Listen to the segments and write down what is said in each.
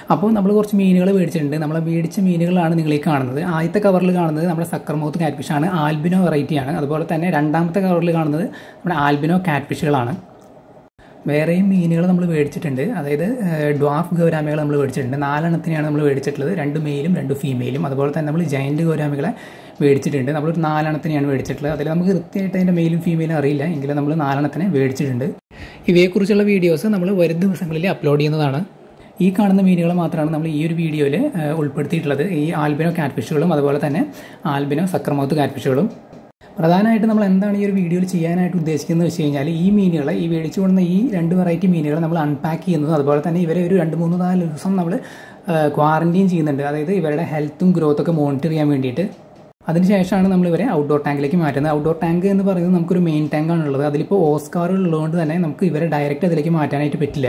അപ്പോൾ നമ്മൾ കുറച്ച് മീനുകൾ മേടിച്ചിട്ടുണ്ട് നമ്മൾ മേടിച്ച മീനുകളാണ് നിങ്ങൾ ഈ കാണുന്നത് ആദ്യത്തെ കവറിൽ കാണുന്നത് നമ്മുടെ സക്കർമൗത്ത് കാറ്റ്ഫിഷ് ആണ് ആൽബിനോ വെറൈറ്റി ആണ് അതുപോലെ തന്നെ രണ്ടാമത്തെ കവറിൽ കാണുന്നത് നമ്മുടെ ആൽബിനോ കാറ്റ്ഫിഷുകളാണ് വേറെയും മീനുകൾ നമ്മൾ മേടിച്ചിട്ടുണ്ട് അതായത് ഡ്വാഫ് ഗൗരാമികൾ നമ്മൾ മേടിച്ചിട്ടുണ്ട് നാലെണ്ണത്തിനെയാണ് നമ്മൾ മേടിച്ചിട്ടുള്ളത് രണ്ട് മെയിലും രണ്ട് ഫീമെയിലും അതുപോലെ തന്നെ നമ്മൾ ജയൻറ്റ് ഗൗരാമികളെ മേടിച്ചിട്ടുണ്ട് നമ്മളൊരു നാലെണ്ണത്തിനെയാണ് മേടിച്ചിട്ടുള്ളത് അതിൽ നമുക്ക് കൃത്യമായിട്ട് അതിൻ്റെ മെയിലും ഫീമെയിലും അറിയില്ല എങ്കിലും നമ്മൾ നാലെണ്ണത്തിനെ മേടിച്ചിട്ടുണ്ട് ഇവയെക്കുറിച്ചുള്ള വീഡിയോസ് നമ്മൾ വരും ദിവസങ്ങളിൽ അപ്ലോഡ് ചെയ്യുന്നതാണ് ഈ കാണുന്ന മീനുകൾ മാത്രമാണ് നമ്മൾ ഈ ഒരു വീഡിയോയിൽ ഉൾപ്പെടുത്തിയിട്ടുള്ളത് ഈ ആൽബിനോ കാറ്റ്ഫിഷുകളും അതുപോലെ തന്നെ ആൽബിനോ സക്രമൗത്ത് കാറ്റ്ഫിഷുകളും പ്രധാനമായിട്ട് നമ്മൾ എന്താണ് ഈ ഒരു വീഡിയോയിൽ ചെയ്യാനായിട്ട് ഉദ്ദേശിക്കുന്നത് വെച്ച് കഴിഞ്ഞാൽ ഈ മീനുകളെ ഈ മേടിച്ചു കൊണ്ടുവന്ന ഈ രണ്ട് വെറൈറ്റി മീനുകളെ നമ്മൾ അൺപാക്ക് ചെയ്യുന്നതും അതുപോലെ തന്നെ ഇവരെ ഒരു രണ്ട് മൂന്ന് നാല് ദിവസം നമ്മൾ ക്വാറന്റീൻ ചെയ്യുന്നുണ്ട് അതായത് ഇവരുടെ ഹെൽത്തും ഗ്രോത്തും ഒക്കെ മോണിറ്റർ ചെയ്യാൻ വേണ്ടിയിട്ട് അതിനുശേഷമാണ് നമ്മൾ ഇവരെ ഔട്ട്ഡോർ ടാങ്കിലേക്ക് മാറ്റുന്നത് ഔട്ട്ഡോർ ടാങ്ക് എന്ന് പറയുന്നത് നമുക്കൊരു മെയിൻ ടാങ്കാണ് ഉള്ളത് അതിലിപ്പോൾ ഓസ്കാറുകൾ ഉള്ളതുകൊണ്ട് തന്നെ നമുക്ക് ഇവരെ ഡയറക്റ്റ് അതിലേക്ക് മാറ്റാനായിട്ട് പറ്റില്ല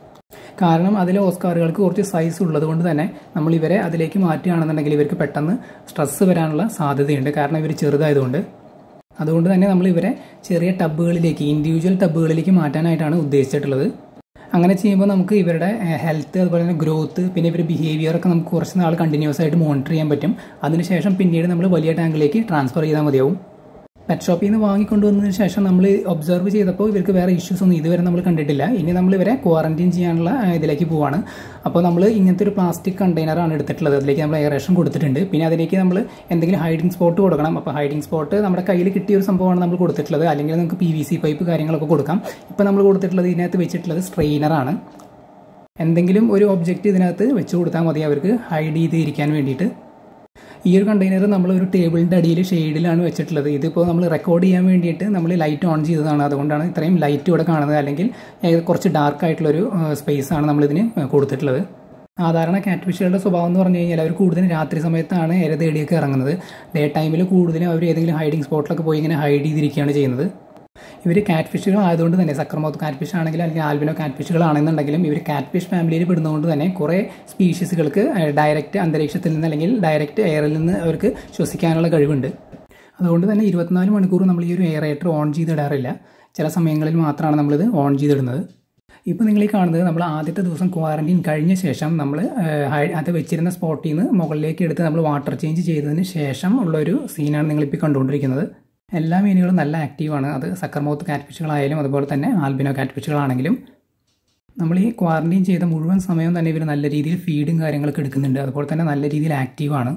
കാരണം അതിലെ ഓസ്കാറുകൾക്ക് കുറച്ച് സൈസ് ഉള്ളത് കൊണ്ട് തന്നെ നമ്മൾ ഇവരെ അതിലേക്ക് മാറ്റുകയാണെന്നുണ്ടെങ്കിൽ ഇവർക്ക് പെട്ടെന്ന് സ്ട്രെസ്സ് വരാനുള്ള സാധ്യതയുണ്ട് കാരണം ഇവർ ചെറുതായതുകൊണ്ട് അതുകൊണ്ട് തന്നെ നമ്മൾ ഇവരെ ചെറിയ ടബുകളിലേക്ക് ഇൻഡിവിജ്വൽ ടബുകളിലേക്ക് മാറ്റാനായിട്ടാണ് ഉദ്ദേശിച്ചിട്ടുള്ളത് അങ്ങനെ ചെയ്യുമ്പോൾ നമുക്ക് ഇവരുടെ ഹെൽത്ത് അതുപോലെ തന്നെ ഗ്രോത്ത് പിന്നെ ഇവരുടെ ബിഹേവിയർ ഒക്കെ നമുക്ക് കുറച്ച് നാൾ കണ്ടിന്യൂസ് ആയിട്ട് മോണിറ്റർ ചെയ്യാൻ പറ്റും അതിനുശേഷം പിന്നീട് നമ്മൾ വലിയ ടാങ്കിലേക്ക് ട്രാൻസ്ഫർ ചെയ്താൽ മതിയാവും പെറ്റ് ഷോപ്പിൽ നിന്ന് വാങ്ങിക്കൊണ്ടുവന്നതിന് ശേഷം നമ്മൾ ഒബ്സർവ് ചെയ്തപ്പോൾ ഇവർക്ക് വേറെ ഇഷ്യൂസ് ഒന്നും ഇതുവരെ നമ്മൾ കണ്ടിട്ടില്ല ഇനി നമ്മൾ ഇവരെ ക്വാറന്റൈൻ ചെയ്യാനുള്ള ഇതിലേക്ക് പോവാണ് അപ്പോൾ നമ്മൾ ഇങ്ങനത്തെ ഒരു പ്ലാസ്റ്റിക് കണ്ടെയ്നറാണ് എടുത്തിട്ടുള്ളത് അതിലേക്ക് നമ്മൾ എയറേഷൻ കൊടുത്തിട്ടുണ്ട് പിന്നെ അതിലേക്ക് നമ്മൾ എന്തെങ്കിലും ഹൈഡിങ് സ്പോട്ട് കൊടുക്കണം അപ്പോൾ ഹൈഡിങ് സ്പോട്ട് നമ്മുടെ കയ്യിൽ കിട്ടിയ ഒരു സംഭവമാണ് നമ്മൾ കൊടുത്തിട്ടുള്ളത് അല്ലെങ്കിൽ നമുക്ക് പി വി സി പൈപ്പ് കാര്യങ്ങളൊക്കെ കൊടുക്കാം ഇപ്പോൾ നമ്മൾ കൊടുത്തിട്ടുള്ളത് ഇതിനകത്ത് വെച്ചിട്ടുള്ളത് സ്ട്രെയിനറാണ് എന്തെങ്കിലും ഒരു ഒബ്ജക്റ്റ് ഇതിനകത്ത് വെച്ച് കൊടുത്താൽ മതി അവർക്ക് ഹൈഡ് ചെയ്ത് ഇരിക്കാൻ വേണ്ടിയിട്ട് ഈ ഒരു കണ്ടെയ്നർ നമ്മൾ ഒരു ടേബിളിൻ്റെ അടിയിൽ ഷെയ്ഡിലാണ് വെച്ചിട്ടുള്ളത് ഇതിപ്പോൾ നമ്മൾ റെക്കോർഡ് ചെയ്യാൻ വേണ്ടിയിട്ട് നമ്മൾ ലൈറ്റ് ഓൺ ചെയ്തതാണ് അതുകൊണ്ടാണ് ഇത്രയും ലൈറ്റ് ഇവിടെ കാണുന്നത് അല്ലെങ്കിൽ കുറച്ച് ഡാർക്ക് ആയിട്ടുള്ളൊരു സ്പേസ് ആണ് നമ്മളിതിന് കൊടുത്തിട്ടുള്ളത് സാധാരണ കാറ്റ്ഫിഷുകളുടെ സ്വഭാവം എന്ന് പറഞ്ഞു കഴിഞ്ഞാൽ അവർ കൂടുതലും രാത്രി സമയത്താണ് ഇര തേടിയൊക്കെ ഇറങ്ങുന്നത് ഡേ ടൈമിൽ കൂടുതലും അവർ ഏതെങ്കിലും ഹൈഡിങ് സ്പോട്ടിലൊക്കെ പോയി ഇങ്ങനെ ഹൈഡ് ചെയ്തിരിക്കുകയാണ് ചെയ്യുന്നത് ഇവർ കാറ്റ് ഫിഷുകൾ ആയതുകൊണ്ട് തന്നെ സക്രമൗത്ത് കാറ്റ് ഫിഷ് ആണെങ്കിലും അല്ലെങ്കിൽ ആൽബിനോ കാറ്റ് ഫിഷുകളാണെന്നുണ്ടെങ്കിലും ഇവർ കാറ്റ് ഫിഷ് ഫാമിലിയിൽ പെടുന്നതുകൊണ്ട് തന്നെ കുറേ സ്പീഷീസുകൾക്ക് ഡയറക്റ്റ് അന്തരീക്ഷത്തിൽ നിന്ന് അല്ലെങ്കിൽ ഡയറക്റ്റ് എയറിൽ നിന്ന് അവർക്ക് ശ്വസിക്കാനുള്ള കഴിവുണ്ട് അതുകൊണ്ട് തന്നെ ഇരുപത്തിനാല് മണിക്കൂർ നമ്മൾ ഈ ഒരു എയറേറ്റർ ഓൺ ചെയ്തിടാറില്ല ചില സമയങ്ങളിൽ മാത്രമാണ് നമ്മളിത് ഓൺ ചെയ്തിടുന്നത് ഇപ്പോൾ നിങ്ങൾ ഈ കാണുന്നത് നമ്മൾ ആദ്യത്തെ ദിവസം ക്വാറന്റൈൻ കഴിഞ്ഞ ശേഷം നമ്മൾ അത് വെച്ചിരുന്ന സ്പോട്ടിൽ നിന്ന് മുകളിലേക്ക് എടുത്ത് നമ്മൾ വാട്ടർ ചേഞ്ച് ചെയ്തതിന് ശേഷം ഉള്ളൊരു സീനാണ് നിങ്ങളിപ്പോൾ കണ്ടുകൊണ്ടിരിക്കുന്നത് എല്ലാ മീനുകളും നല്ല ആക്റ്റീവാണ് അത് സക്കർമൗത്ത് കാറ്റ്ഫിഷുകളായാലും അതുപോലെ തന്നെ ആൽബിനോ കാറ്റ്ഫിഷുകളാണെങ്കിലും നമ്മൾ ഈ ക്വാറന്റൈൻ ചെയ്ത മുഴുവൻ സമയം തന്നെ ഇവർ നല്ല രീതിയിൽ ഫീഡും കാര്യങ്ങളൊക്കെ എടുക്കുന്നുണ്ട് അതുപോലെ തന്നെ നല്ല രീതിയിൽ ആക്റ്റീവാണ്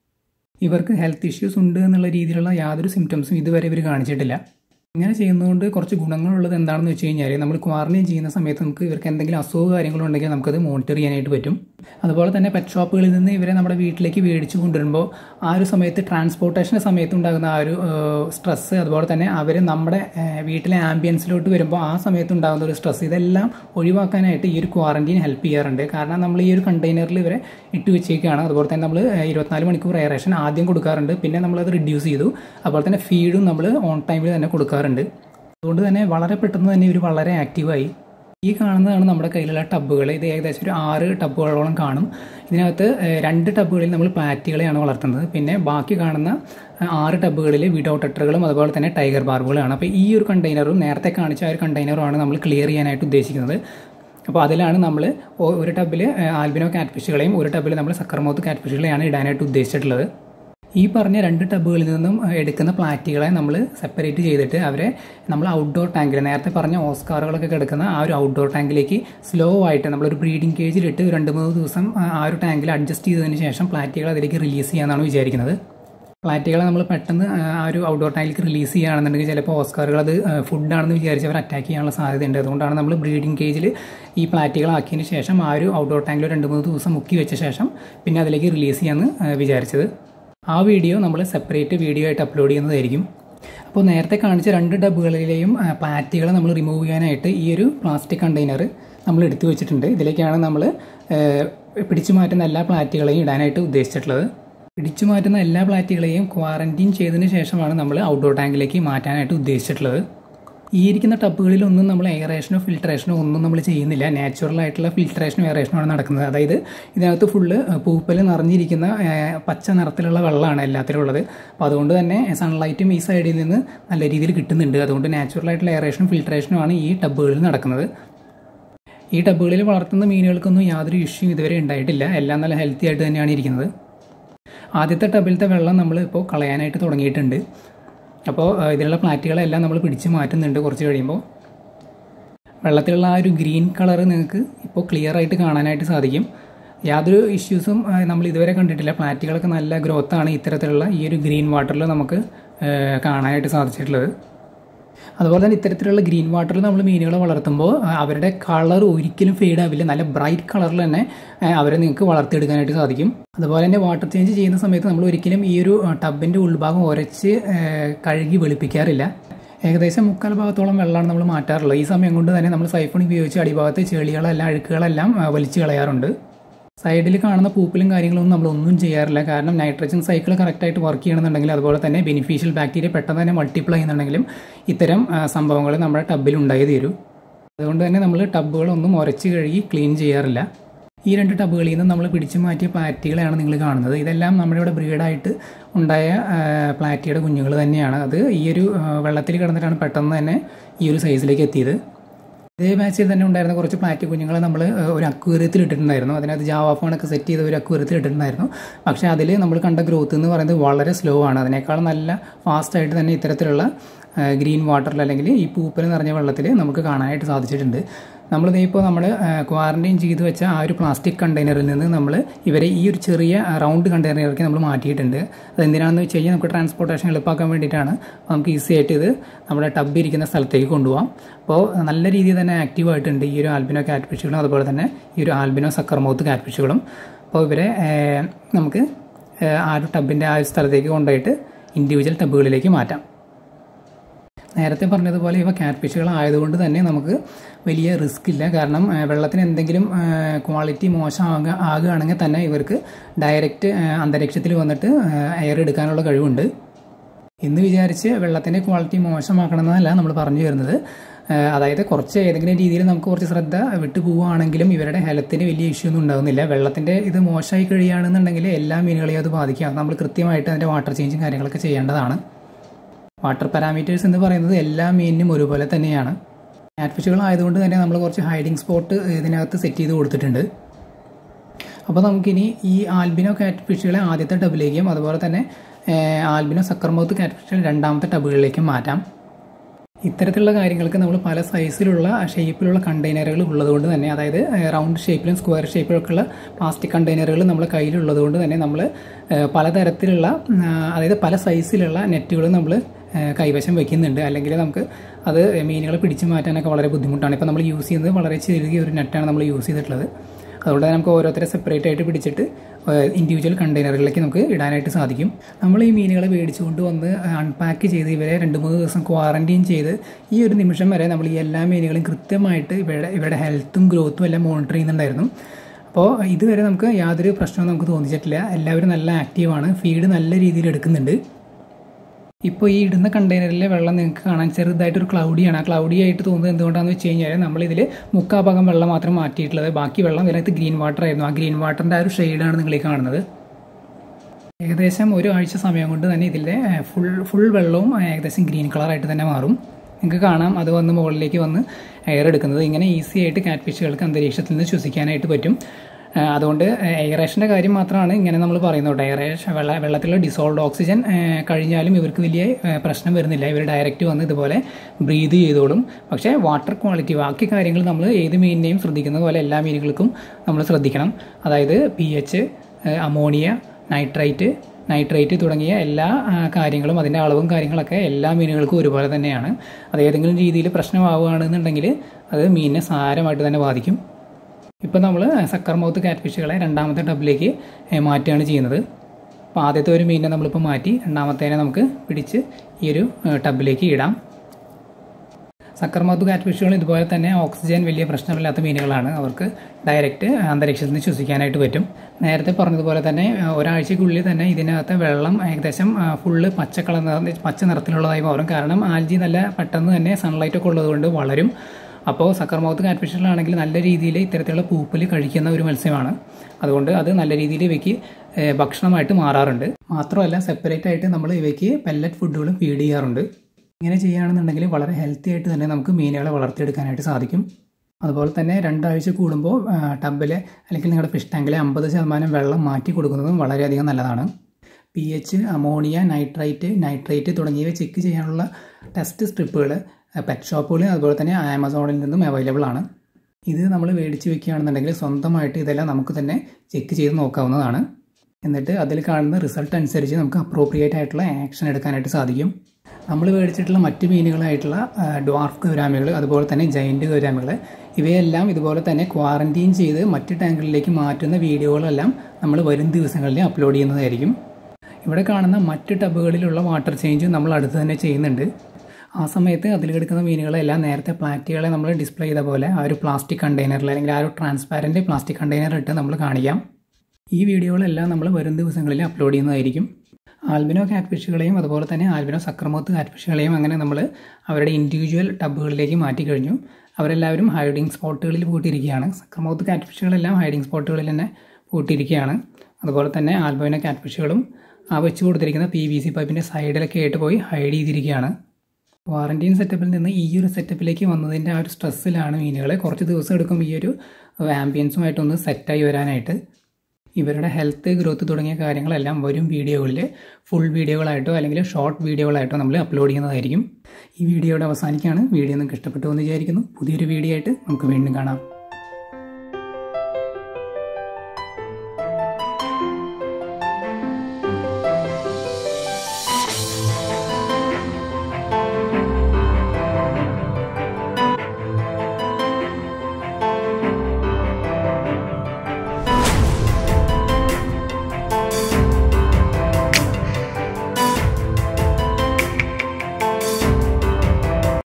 ഇവർക്ക് ഹെൽത്ത് ഇഷ്യൂസ് ഉണ്ട് എന്നുള്ള രീതിയിലുള്ള യാതൊരു സിംറ്റംസും ഇതുവരെ ഇവർ കാണിച്ചിട്ടില്ല ഇങ്ങനെ ചെയ്യുന്നതുകൊണ്ട് കുറച്ച് ഗുണങ്ങളുള്ളത് എന്താണെന്ന് വെച്ച് കഴിഞ്ഞാൽ നമ്മൾ ക്വാറന്റൈൻ ചെയ്യുന്ന സമയത്ത് നമുക്ക് ഇവർക്ക് എന്തെങ്കിലും അസുഖ കാര്യങ്ങളുണ്ടെങ്കിൽ നമുക്കത് മോണിറ്റർ ചെയ്യാനായിട്ട് പറ്റും അതുപോലെ തന്നെ പെറ്റ് ഷോപ്പുകളിൽ നിന്ന് ഇവരെ നമ്മുടെ വീട്ടിലേക്ക് മേടിച്ചു കൊണ്ടുവരുമ്പോൾ ആ ഒരു സമയത്ത് ട്രാൻസ്പോർട്ടേഷൻ്റെ സമയത്ത് ഉണ്ടാകുന്ന ആ ഒരു സ്ട്രെസ്സ് അതുപോലെ തന്നെ അവർ നമ്മുടെ വീട്ടിലെ ആംബിയൻസിലോട്ട് വരുമ്പോൾ ആ സമയത്ത് ഉണ്ടാകുന്ന ഒരു സ്ട്രെസ് ഇതെല്ലാം ഒഴിവാക്കാനായിട്ട് ഈ ഒരു ക്വാറന്റൈൻ ഹെൽപ്പ് ചെയ്യാറുണ്ട് കാരണം നമ്മൾ ഈ ഒരു കണ്ടെയ്നറിൽ ഇവരെ ഇട്ട് വെച്ചേക്കാണ് അതുപോലെ തന്നെ നമ്മൾ ഇരുപത്തിനാല് മണിക്കൂർ എയറേഷൻ ആദ്യം കൊടുക്കാറുണ്ട് പിന്നെ നമ്മളത് റിഡ്യൂസ് ചെയ്തു അതുപോലെ തന്നെ ഫീഡും നമ്മൾ ഓൺ ടൈമിൽ തന്നെ കൊടുക്കാറുണ്ട് അതുകൊണ്ട് തന്നെ വളരെ പെട്ടെന്ന് തന്നെ ഇവർ വളരെ ആക്റ്റീവായി ഈ കാണുന്നതാണ് നമ്മുടെ കയ്യിലുള്ള ടബുകൾ ഇത് ഏകദേശം ഒരു ആറ് ടബുകളോളം കാണും ഇതിനകത്ത് രണ്ട് ടബുകളിൽ നമ്മൾ പ്ലാറ്റുകളെയാണ് വളർത്തുന്നത് പിന്നെ ബാക്കി കാണുന്ന ആറ് ടബുകളിൽ വിഡോ ടെട്ടറുകളും അതുപോലെ തന്നെ ടൈഗർ ബാർബുകളാണ് അപ്പോൾ ഈ ഒരു കണ്ടെയ്നറും നേരത്തെ കാണിച്ച ആ ഒരു കണ്ടെയ്നറുമാണ് നമ്മൾ ക്ലിയർ ചെയ്യാനായിട്ട് ഉദ്ദേശിക്കുന്നത് അപ്പോൾ അതിലാണ് നമ്മൾ ഒരു ടബിൽ ആൽബിനോ കാറ്റ്ഫിഷുകളെയും ഒരു ടബിൽ നമ്മൾ സക്കർമൗത്ത് കാറ്റ്ഫിഷുകളെയാണ് ഇടാനായിട്ട് ഉദ്ദേശിച്ചിട്ടുള്ളത് ഈ പറഞ്ഞ രണ്ട് ടബുകളിൽ നിന്നും എടുക്കുന്ന പ്ലാറ്റുകളെ നമ്മൾ സെപ്പറേറ്റ് ചെയ്തിട്ട് അവരെ നമ്മൾ ഔട്ട്ഡോർ ടാങ്കിൽ നേരത്തെ പറഞ്ഞ ഓസ്കാറുകളൊക്കെ കിടക്കുന്ന ആ ഒരു ഔട്ട്ഡോർ ടാങ്കിലേക്ക് സ്ലോ ആയിട്ട് നമ്മളൊരു ബ്രീഡിംഗ് കേജിലിട്ട് രണ്ട് മൂന്ന് ദിവസം ആ ഒരു ടാങ്കിൽ അഡ്ജസ്റ്റ് ചെയ്തതിന് ശേഷം പ്ലാറ്റുകൾ അതിലേക്ക് റിലീസ് ചെയ്യാമെന്നാണ് വിചാരിക്കുന്നത് പ്ലാറ്റുകളെ നമ്മൾ പെട്ടെന്ന് ആ ഒരു ഔട്ട്ഡോർ ടാങ്കിലേക്ക് റിലീസ് ചെയ്യുകയാണെന്നുണ്ടെങ്കിൽ ചിലപ്പോൾ ഓസ്കാറുകൾ അത് ഫുഡാണെന്ന് വിചാരിച്ച് അവർ അറ്റാക്ക് ചെയ്യാനുള്ള സാധ്യതയുണ്ട് അതുകൊണ്ടാണ് നമ്മൾ ബ്രീഡിംഗ് കേജിൽ ഈ പ്ലാറ്റുകളാക്കിയതിന് ശേഷം ആ ഒരു ഔട്ട്ഡോർ ടാങ്കിൽ രണ്ട് മൂന്ന് ദിവസം മുക്കി വെച്ച ശേഷം പിന്നെ അതിലേക്ക് റിലീസ് ചെയ്യാമെന്ന് വിചാരിച്ചത് ആ വീഡിയോ നമ്മൾ സെപ്പറേറ്റ് വീഡിയോ ആയിട്ട് അപ്ലോഡ് ചെയ്യുന്നതായിരിക്കും അപ്പോൾ നേരത്തെ കാണിച്ച രണ്ട് ഡബ്ബുകളിലെയും പ്ലാറ്റുകൾ നമ്മൾ റിമൂവ് ചെയ്യാനായിട്ട് ഈ ഒരു പ്ലാസ്റ്റിക് കണ്ടെയ്നർ നമ്മൾ എടുത്തു വെച്ചിട്ടുണ്ട് ഇതിലേക്കാണ് നമ്മൾ പിടിച്ചു മാറ്റുന്ന എല്ലാ പ്ലാറ്റുകളെയും ഇടാനായിട്ട് ഉദ്ദേശിച്ചിട്ടുള്ളത് പിടിച്ചു മാറ്റുന്ന എല്ലാ പ്ലാറ്റുകളെയും ക്വാറന്റൈൻ ചെയ്തതിന് ശേഷമാണ് നമ്മൾ ഔട്ട്ഡോർ ടാങ്കിലേക്ക് മാറ്റാനായിട്ട് ഉദ്ദേശിച്ചിട്ടുള്ളത് ഈ ഇരിക്കുന്ന ടബുകളിലൊന്നും നമ്മൾ എയറേഷനോ ഫിൽട്രേഷനോ ഒന്നും നമ്മൾ ചെയ്യുന്നില്ല നാച്ചുറൽ ആയിട്ടുള്ള ഫിൽട്രേഷനും എയറേഷനും ആണ് നടക്കുന്നത് അതായത് ഇതിനകത്ത് ഫുള്ള് പൂപ്പൽ നിറഞ്ഞിരിക്കുന്ന പച്ച നിറത്തിലുള്ള വെള്ളമാണ് എല്ലാത്തിലും ഉള്ളത് അപ്പോൾ അതുകൊണ്ട് തന്നെ സൺലൈറ്റും ഈ സൈഡിൽ നിന്ന് നല്ല രീതിയിൽ കിട്ടുന്നുണ്ട് അതുകൊണ്ട് നാച്ചുറൽ ആയിട്ടുള്ള എയറേഷനും ഫിൽട്രേഷനും ആണ് ഈ ടബുകളിൽ നടക്കുന്നത് ഈ ടബുകളിൽ വളർത്തുന്ന മീനുകൾക്കൊന്നും യാതൊരു ഇഷ്യൂ ഇതുവരെ ഉണ്ടായിട്ടില്ല എല്ലാം നല്ല ഹെൽത്തി ആയിട്ട് തന്നെയാണ് ഇരിക്കുന്നത് ആദ്യത്തെ ടബിലത്തെ വെള്ളം നമ്മൾ ഇപ്പോൾ കളയാനായിട്ട് തുടങ്ങിയിട്ടുണ്ട് അപ്പോൾ ഇതിലുള്ള പ്ലാറ്റുകളെല്ലാം നമ്മൾ പിടിച്ച് മാറ്റുന്നുണ്ട് കുറച്ച് കഴിയുമ്പോൾ വെള്ളത്തിലുള്ള ആ ഒരു ഗ്രീൻ കളർ നിങ്ങൾക്ക് ഇപ്പോൾ ക്ലിയർ ആയിട്ട് കാണാനായിട്ട് സാധിക്കും യാതൊരു ഇഷ്യൂസും നമ്മൾ ഇതുവരെ കണ്ടിട്ടില്ല പ്ലാറ്റുകളൊക്കെ നല്ല ഗ്രോത്താണ് ഇത്തരത്തിലുള്ള ഈ ഒരു ഗ്രീൻ വാട്ടറിൽ നമുക്ക് കാണാനായിട്ട് സാധിച്ചിട്ടുള്ളത് അതുപോലെ തന്നെ ഇത്തരത്തിലുള്ള ഗ്രീൻ വാട്ടറിൽ നമ്മൾ മീനുകളെ വളർത്തുമ്പോൾ അവരുടെ കളർ ഒരിക്കലും ഫെയ്ഡ് ആവില്ല നല്ല ബ്രൈറ്റ് കളറിൽ തന്നെ അവരെ നിങ്ങൾക്ക് വളർത്തിയെടുക്കാനായിട്ട് സാധിക്കും അതുപോലെ തന്നെ വാട്ടർ ചേഞ്ച് ചെയ്യുന്ന സമയത്ത് നമ്മൾ ഒരിക്കലും ഈ ഒരു ടബിൻ്റെ ഉൾഭാഗം ഉരച്ച് കഴുകി വെളുപ്പിക്കാറില്ല ഏകദേശം മുക്കാൽ ഭാഗത്തോളം വെള്ളമാണ് നമ്മൾ മാറ്റാറുള്ളത് ഈ സമയം കൊണ്ട് തന്നെ നമ്മൾ സൈഫോൺ ഉപയോഗിച്ച് അടിഭാഗത്ത് ചെളികളെല്ലാം അഴുക്കുകളെല്ലാം വലിച്ചു കളയാറുണ്ട് സൈഡിൽ കാണുന്ന പൂപ്പിലും കാര്യങ്ങളൊന്നും നമ്മളൊന്നും ചെയ്യാറില്ല കാരണം നൈട്രജൻ സൈക്കിൾ കറക്റ്റായിട്ട് വർക്ക് ചെയ്യണമെന്നുണ്ടെങ്കിൽ അതുപോലെ തന്നെ ബെനിഫിഷ്യൽ ബാക്ടീരിയ പെട്ടെന്ന് തന്നെ മൾട്ടിപ്ലൈ ചെയ്യുന്നുണ്ടെങ്കിലും ഇത്തരം സംഭവങ്ങൾ നമ്മുടെ ടബിൽ ഉണ്ടായി തീരും അതുകൊണ്ട് തന്നെ നമ്മൾ ടബുകളൊന്നും ഉരച്ച് കഴുകി ക്ലീൻ ചെയ്യാറില്ല ഈ രണ്ട് ടബുകളിൽ നിന്ന് നമ്മൾ പിടിച്ചു മാറ്റിയ പ്ലാറ്റികളെയാണ് നിങ്ങൾ കാണുന്നത് ഇതെല്ലാം നമ്മുടെ ഇവിടെ ബ്രീഡായിട്ട് ഉണ്ടായ പ്ലാറ്റിയുടെ കുഞ്ഞുങ്ങൾ തന്നെയാണ് അത് ഈ ഒരു വെള്ളത്തിൽ കിടന്നിട്ടാണ് പെട്ടെന്ന് തന്നെ ഈ ഒരു സൈസിലേക്ക് എത്തിയത് ഇതേ ബാച്ചിൽ തന്നെ ഉണ്ടായിരുന്ന കുറച്ച് പ്ലാറ്റ് കുഞ്ഞുങ്ങളെ നമ്മൾ ഒരു അക്വേറിയത്തിൽ ഇട്ടിട്ടുണ്ടായിരുന്നു അതിനകത്ത് ജാവ ഫോണൊക്കെ സെറ്റ് ചെയ്ത് ഒരു അക്വേറിയത്തിൽ ഇട്ടിട്ടുണ്ടായിരുന്നു പക്ഷേ അതിൽ നമ്മൾ കണ്ട ഗ്രോത്ത് എന്ന് പറയുന്നത് വളരെ സ്ലോ ആണ് അതിനേക്കാൾ നല്ല ഫാസ്റ്റായിട്ട് തന്നെ ഇത്തരത്തിലുള്ള ഗ്രീൻ വാട്ടറിൽ അല്ലെങ്കിൽ ഈ പൂപ്പൽ നിറഞ്ഞ വെള്ളത്തിൽ നമുക്ക് കാണാനായിട്ട് സാധിച്ചിട്ടുണ്ട് നമ്മളിത് ഇപ്പോൾ നമ്മൾ ക്വാറൻറ്റൈൻ ചെയ്ത് വെച്ച ആ ഒരു പ്ലാസ്റ്റിക് കണ്ടെയ്നറിൽ നിന്ന് നമ്മൾ ഇവരെ ഈ ഒരു ചെറിയ റൗണ്ട് കണ്ടെയ്നറിലേക്ക് നമ്മൾ മാറ്റിയിട്ടുണ്ട് അത് എന്തിനാണെന്ന് വെച്ച് കഴിഞ്ഞാൽ നമുക്ക് ട്രാൻസ്പോർട്ടേഷൻ എളുപ്പമാക്കാൻ വേണ്ടിയിട്ടാണ് നമുക്ക് ഈസി ആയിട്ട് ഇത് നമ്മുടെ ടബ് ഇരിക്കുന്ന സ്ഥലത്തേക്ക് കൊണ്ടുപോകാം അപ്പോൾ നല്ല രീതിയിൽ തന്നെ ആക്റ്റീവ് ആയിട്ടുണ്ട് ഈ ഒരു ആൽബിനോ കാറ്റ് ഫിഷുകളും അതുപോലെ തന്നെ ഈ ഒരു ആൽബിനോ സക്കർമൗത്ത് കാറ്റ് ഫിഷുകളും അപ്പോൾ ഇവരെ നമുക്ക് ആ ഒരു ടബിൻ്റെ ആ ഒരു സ്ഥലത്തേക്ക് കൊണ്ടുപോയിട്ട് ഇൻഡിവിജ്വൽ ടബുകളിലേക്ക് മാറ്റാം നേരത്തെ പറഞ്ഞതുപോലെ ഇവ കാറ്റ് ഫിഷുകളായതുകൊണ്ട് തന്നെ നമുക്ക് വലിയ റിസ്ക് ഇല്ല കാരണം വെള്ളത്തിന് എന്തെങ്കിലും ക്വാളിറ്റി മോശമാകുക ആകുകയാണെങ്കിൽ തന്നെ ഇവർക്ക് ഡയറക്റ്റ് അന്തരീക്ഷത്തിൽ വന്നിട്ട് എയർ എടുക്കാനുള്ള കഴിവുണ്ട് എന്ന് വിചാരിച്ച് വെള്ളത്തിൻ്റെ ക്വാളിറ്റി മോശമാക്കണമെന്നല്ല നമ്മൾ പറഞ്ഞു വരുന്നത് അതായത് കുറച്ച് ഏതെങ്കിലും രീതിയിൽ നമുക്ക് കുറച്ച് ശ്രദ്ധ വിട്ടു പോവുകയാണെങ്കിലും ഇവരുടെ ഹെൽത്തിന് വലിയ ഇഷ്യൂ ഒന്നും ഉണ്ടാകുന്നില്ല വെള്ളത്തിൻ്റെ ഇത് മോശമായി കഴിയുകയാണെന്നുണ്ടെങ്കിൽ എല്ലാ മീനുകളെയും അത് ബാധിക്കാം നമ്മൾ കൃത്യമായിട്ട് അതിൻ്റെ വാട്ടർ ചേഞ്ചും കാര്യങ്ങളൊക്കെ ചെയ്യേണ്ടതാണ് വാട്ടർ പാരാമീറ്റേഴ്സ് എന്ന് പറയുന്നത് എല്ലാ മീനിനും ഒരുപോലെ തന്നെയാണ് കാറ്റ് ഫിഷുകൾ ആയതുകൊണ്ട് തന്നെ നമ്മൾ കുറച്ച് ഹൈഡിങ് സ്പോട്ട് ഇതിനകത്ത് സെറ്റ് ചെയ്ത് കൊടുത്തിട്ടുണ്ട് അപ്പോൾ നമുക്കിനി ഈ ആൽബിനോ കാറ്റ് ഫിഷുകളെ ആദ്യത്തെ ടബിലേക്കും അതുപോലെ തന്നെ ആൽബിനോ സക്കർമൗത്ത് കാറ്റ് ഫിഷുകൾ രണ്ടാമത്തെ ടബുകളിലേക്കും മാറ്റാം ഇത്തരത്തിലുള്ള കാര്യങ്ങൾക്ക് നമ്മൾ പല സൈസിലുള്ള ഷേപ്പിലുള്ള കണ്ടെയ്നറുകൾ ഉള്ളതുകൊണ്ട് തന്നെ അതായത് റൗണ്ട് ഷേപ്പിലും സ്ക്വയർ ഷേപ്പിലൊക്കെയുള്ള പ്ലാസ്റ്റിക് കണ്ടെയ്നറുകൾ നമ്മുടെ കയ്യിലുള്ളത് കൊണ്ട് തന്നെ നമ്മൾ പലതരത്തിലുള്ള അതായത് പല സൈസിലുള്ള നെറ്റുകൾ നമ്മൾ കൈവശം വെക്കുന്നുണ്ട് അല്ലെങ്കിൽ നമുക്ക് അത് മീനുകളെ പിടിച്ചു മാറ്റാനൊക്കെ വളരെ ബുദ്ധിമുട്ടാണ് ഇപ്പോൾ നമ്മൾ യൂസ് ചെയ്യുന്നത് വളരെ ചെറിയ ഒരു നെറ്റാണ് നമ്മൾ യൂസ് ചെയ്തിട്ടുള്ളത് അതുകൊണ്ട് തന്നെ നമുക്ക് ഓരോരുത്തരെ സെപ്പറേറ്റ് ആയിട്ട് പിടിച്ചിട്ട് ഇൻഡിവിജ്വൽ കണ്ടെയ്നറുകളിലേക്ക് നമുക്ക് ഇടാനായിട്ട് സാധിക്കും നമ്മൾ ഈ മീനുകളെ മേടിച്ചുകൊണ്ട് വന്ന് അൺപാക്ക് ചെയ്ത് ഇവരെ രണ്ട് മൂന്ന് ദിവസം ക്വാറൻറ്റൈൻ ചെയ്ത് ഈ ഒരു നിമിഷം വരെ നമ്മൾ ഈ എല്ലാ മീനുകളും കൃത്യമായിട്ട് ഇവരുടെ ഇവരുടെ ഹെൽത്തും ഗ്രോത്തും എല്ലാം മോണിറ്റർ ചെയ്യുന്നുണ്ടായിരുന്നു അപ്പോൾ ഇതുവരെ നമുക്ക് യാതൊരു പ്രശ്നവും നമുക്ക് തോന്നിച്ചിട്ടില്ല എല്ലാവരും നല്ല ആക്റ്റീവാണ് ഫീഡ് നല്ല രീതിയിൽ എടുക്കുന്നുണ്ട് ഇപ്പോൾ ഈ ഇടുന്ന കണ്ടെയ്നറിലെ വെള്ളം നിങ്ങൾക്ക് കാണാൻ ചെറുതായിട്ടൊരു ക്ലൗഡിയാണ് ആ ക്ലൗഡി ആയിട്ട് തോന്നുന്നത് എന്തുകൊണ്ടാണെന്ന് വെച്ച് കഴിഞ്ഞാൽ നമ്മളിതിൽ മുക്കാ ഭാഗം വെള്ളം മാത്രം മാറ്റിയിട്ടുള്ളത് ബാക്കി വെള്ളം ഇതിനകത്ത് ഗ്രീൻ വാട്ടർ ആയിരുന്നു ആ ഗ്രീൻ വാട്ടറിൻ്റെ ആ ഒരു ഷെയ്ഡാണ് നിങ്ങൾ ഈ കാണുന്നത് ഏകദേശം ഒരു ആഴ്ച സമയം കൊണ്ട് തന്നെ ഇതിലെ ഫുൾ ഫുൾ വെള്ളവും ഏകദേശം ഗ്രീൻ കളറായിട്ട് തന്നെ മാറും നിങ്ങൾക്ക് കാണാം അത് വന്ന് മുകളിലേക്ക് വന്ന് എയർ എടുക്കുന്നത് ഇങ്ങനെ ഈസി ആയിട്ട് കാറ്റ് ഫിഷുകൾക്ക് അന്തരീക്ഷത്തിൽ നിന്ന് ശ്വസിക്കാനായിട്ട് പറ്റും അതുകൊണ്ട് എയറേഷൻ്റെ കാര്യം മാത്രമാണ് ഇങ്ങനെ നമ്മൾ പറയുന്നത് എയറേഷൻ വെള്ള വെള്ളത്തിലുള്ള ഡിസോൾഡ് ഓക്സിജൻ കഴിഞ്ഞാലും ഇവർക്ക് വലിയ പ്രശ്നം വരുന്നില്ല ഇവർ ഡയറക്റ്റ് വന്ന് ഇതുപോലെ ബ്രീത് ചെയ്തോളും പക്ഷേ വാട്ടർ ക്വാളിറ്റി ബാക്കി കാര്യങ്ങൾ നമ്മൾ ഏത് മീനിനെയും ശ്രദ്ധിക്കുന്ന പോലെ എല്ലാ മീനുകൾക്കും നമ്മൾ ശ്രദ്ധിക്കണം അതായത് P H ammonia nitrite nitrate തുടങ്ങിയ എല്ലാ കാര്യങ്ങളും അതിൻ്റെ അളവും കാര്യങ്ങളൊക്കെ എല്ലാ മീനുകൾക്കും ഒരുപോലെ തന്നെയാണ് അത് ഏതെങ്കിലും രീതിയിൽ പ്രശ്നമാവുകയാണെന്നുണ്ടെങ്കിൽ അത് മീനിനെ സാരമായിട്ട് തന്നെ ബാധിക്കും ഇപ്പോൾ നമ്മൾ സക്കർ മൗത്ത് കാറ്റ് ഫിഷുകളെ രണ്ടാമത്തെ ടബിലേക്ക് മാറ്റുകയാണ് ചെയ്യുന്നത് അപ്പോൾ ആദ്യത്തെ ഒരു മീനിനെ നമ്മളിപ്പോൾ മാറ്റി രണ്ടാമത്തേനെ നമുക്ക് പിടിച്ച് ഈ ഒരു ടബിലേക്ക് ഇടാം സക്കർ മൗത്ത് കാറ്റ് ഫിഷുകൾ ഇതുപോലെ തന്നെ ഓക്സിജൻ വലിയ പ്രശ്നമില്ലാത്ത മീനുകളാണ് അവർക്ക് ഡയറക്റ്റ് അന്തരീക്ഷത്തിൽ നിന്ന് ശ്വസിക്കാനായിട്ട് പറ്റും നേരത്തെ പറഞ്ഞതുപോലെ തന്നെ ഒരാഴ്ചക്കുള്ളിൽ തന്നെ ഇതിനകത്ത് വെള്ളം ഏകദേശം ഫുള്ള് പച്ച കളർ പച്ച നിറത്തിലുള്ളതായി മാറും കാരണം ആൽജി നല്ല പെട്ടെന്ന് തന്നെ സൺലൈറ്റ് ഒക്കെ ഉള്ളതുകൊണ്ട് വളരും അപ്പോൾ സക്കർമൗത്ത് കാറ്റ് ഫിഷുകളാണെങ്കിൽ നല്ല രീതിയിൽ ഇത്തരത്തിലുള്ള പൂപ്പൽ കഴിക്കുന്ന ഒരു മത്സ്യമാണ് അതുകൊണ്ട് അത് നല്ല രീതിയിൽ ഇവയ്ക്ക് ഭക്ഷണമായിട്ട് മാറാറുണ്ട് മാത്രമല്ല സെപ്പറേറ്റ് ആയിട്ട് നമ്മൾ ഇവയ്ക്ക് പെല്ലറ്റ് ഫുഡുകളും ഫീഡ് ചെയ്യാറുണ്ട് ഇങ്ങനെ ചെയ്യുകയാണെന്നുണ്ടെങ്കിൽ വളരെ ഹെൽത്തി ആയിട്ട് തന്നെ നമുക്ക് മീനുകളെ വളർത്തിയെടുക്കാനായിട്ട് സാധിക്കും അതുപോലെ തന്നെ രണ്ടാഴ്ച കൂടുമ്പോൾ ടബിലെ അല്ലെങ്കിൽ നിങ്ങളുടെ ഫിഷ് ടാങ്കിലെ അമ്പത് ശതമാനം വെള്ളം മാറ്റി കൊടുക്കുന്നതും വളരെയധികം നല്ലതാണ് P H ammonia nitrite nitrate തുടങ്ങിയവ ചെക്ക് ചെയ്യാനുള്ള ടെസ്റ്റ് സ്ട്രിപ്പുകൾ പെറ്റ് ഷോപ്പുകളിൽ അതുപോലെ തന്നെ ആമസോണിൽ നിന്നും അവൈലബിൾ ആണ് ഇത് നമ്മൾ മേടിച്ച് വെക്കുകയാണെന്നുണ്ടെങ്കിൽ സ്വന്തമായിട്ട് ഇതെല്ലാം നമുക്ക് തന്നെ ചെക്ക് ചെയ്ത് നോക്കാവുന്നതാണ് എന്നിട്ട് അതിൽ കാണുന്ന റിസൾട്ട് അനുസരിച്ച് നമുക്ക് അപ്രോപ്രിയേറ്റ് ആയിട്ടുള്ള ആക്ഷൻ എടുക്കാനായിട്ട് സാധിക്കും നമ്മൾ മേടിച്ചിട്ടുള്ള മറ്റ് മീനുകളായിട്ടുള്ള ഡ്വാർഫ് ഗൗരാമികൾ അതുപോലെ തന്നെ ജൈൻറ്റ് ഗൗരാമികൾ ഇവയെല്ലാം ഇതുപോലെ തന്നെ ക്വാറന്റീൻ ചെയ്ത് മറ്റ് ടാങ്കുകളിലേക്ക് മാറ്റുന്ന വീഡിയോകളെല്ലാം നമ്മൾ വരും ദിവസങ്ങളിൽ അപ്ലോഡ് ചെയ്യുന്നതായിരിക്കും ഇവിടെ കാണുന്ന മറ്റ് ടബുകളിലുള്ള വാട്ടർ ചേഞ്ച് നമ്മൾ അടുത്ത് തന്നെ ചെയ്യുന്നുണ്ട് ആ സമയത്ത് അതിൽ കിടക്കുന്ന മീനുകളെല്ലാം നേരത്തെ പ്ലാറ്റുകളെ നമ്മൾ ഡിസ്പ്ലേ ചെയ്ത പോലെ ആ ഒരു പ്ലാസ്റ്റിക് കണ്ടെയ്നറിൽ അല്ലെങ്കിൽ ആ ഒരു ട്രാൻസ്പാരൻറ്റ് പ്ലാസ്റ്റിക് കണ്ടെയ്നർ ഇട്ട് നമ്മൾ കാണിക്കാം ഈ വീഡിയോകളെല്ലാം നമ്മൾ വരും ദിവസങ്ങളിൽ അപ്ലോഡ് ചെയ്യുന്നതായിരിക്കും ആൽബിനോ കാറ്റ്ഫിഷുകളെയും അതുപോലെ തന്നെ ആൽബിനോ സക്രമോത്ത് കാറ്റ്ഫിഷുകളെയും അങ്ങനെ നമ്മൾ അവരുടെ ഇൻഡിവിജ്വൽ ടബുകളിലേക്ക് മാറ്റി കഴിഞ്ഞു അവരെല്ലാവരും ഹൈഡിങ് സ്പോട്ടുകളിൽ പൂട്ടിയിരിക്കുകയാണ് സക്രമോത്ത് കാറ്റ്ഫിഷുകളെല്ലാം ഹൈഡിങ് സ്പോട്ടുകളിൽ തന്നെ പൂട്ടിയിരിക്കുകയാണ് അതുപോലെ തന്നെ ആൽബിനോ കാറ്റ്ഫിഷുകളും ആ വെച്ച് കൊടുത്തിരിക്കുന്ന പി വി സി പൈപ്പിൻ്റെ സൈഡിലൊക്കെ ആയിട്ട് പോയി ഹൈഡ് ചെയ്തിരിക്കുകയാണ് ക്വാറന്റീൻ സെറ്റപ്പിൽ നിന്ന് ഈ ഒരു സെറ്റപ്പിലേക്ക് വന്നതിൻ്റെ ആ ഒരു സ്ട്രെസ്സിലാണ് മീനുകൾ കുറച്ച് ദിവസം എടുക്കും ഈ ഒരു ആംബിയൻസുമായിട്ടൊന്ന് സെറ്റായി വരാനായിട്ട് ഇവരുടെ ഹെൽത്ത് ഗ്രോത്ത് തുടങ്ങിയ കാര്യങ്ങളെല്ലാം വരും വീഡിയോകളിൽ ഫുൾ വീഡിയോകളായിട്ടോ അല്ലെങ്കിൽ ഷോർട്ട് വീഡിയോകളായിട്ടോ നമ്മൾ അപ്ലോഡ് ചെയ്യുന്നതായിരിക്കും ഈ വീഡിയോയുടെ അവസാനിക്കുകയാണ് വീഡിയോ നിങ്ങൾക്ക് ഇഷ്ടപ്പെട്ടു എന്ന് വിചാരിക്കുന്നു പുതിയൊരു വീഡിയോ ആയിട്ട് നമുക്ക് വീണ്ടും കാണാം